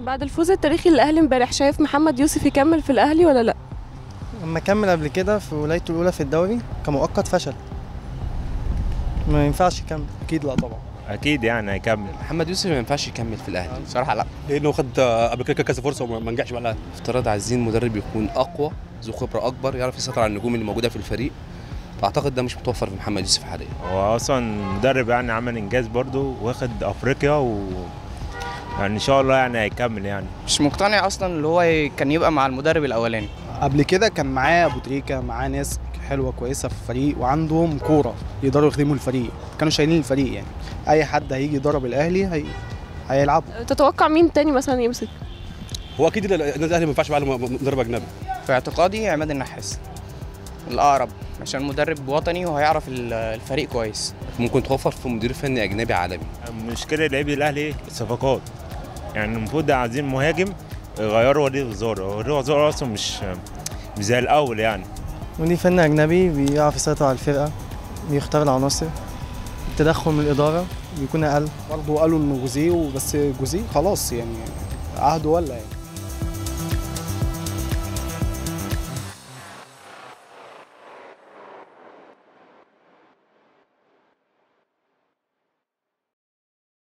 بعد الفوز التاريخي للاهلي امبارح شايف محمد يوسف يكمل في الاهلي ولا لا لما كمل قبل كده في ولايته الاولى في الدوري كمؤقت فشل ما ينفعش يكمل اكيد لا طبعا اكيد يعني هيكمل محمد يوسف ما ينفعش يكمل في الاهلي بصراحه لا لانه خد قبل كده كذا فرصه وما نجحش مع الاهلي افترض عايزين مدرب يكون اقوى ذو خبره اكبر يعرف يسيطر على النجوم اللي موجوده في الفريق فاعتقد ده مش متوفر في محمد يوسف حاليا هو اصلا مدرب يعني عمل انجاز برضو واخد افريقيا و يعني ان شاء الله يعني هيكمل يعني مش مقتنع اصلا اللي هو كان يبقى مع المدرب الاولاني قبل كده كان معاه ابو تريكه معاه ناس حلوه كويسه في الفريق وعندهم كوره يقدروا يخدموا الفريق كانوا شايلين الفريق يعني اي حد هيجي يدرب الاهلي هي... هيلعب تتوقع مين تاني مثلا يمسك هو اكيد النادي الاهلي ما ينفعش معاه مدرب اجنبي في اعتقادي عماد النحاس الاقرب عشان مدرب وطني وهيعرف الفريق كويس ممكن توفر في مدير فني اجنبي عالمي المشكله لعيبه الاهلي ايه الصفقات يعني المفروض عايزين مهاجم يغيروا وليد غزاره وليد غزاره اصلا مش مش زي الاول يعني ودي فن اجنبي بيعرف يسيطر على الفرقه بيختار العناصر التدخل من الاداره بيكون اقل برضه قالوا انه جوزيه بس جوزيه خلاص يعني عهده ولا يعني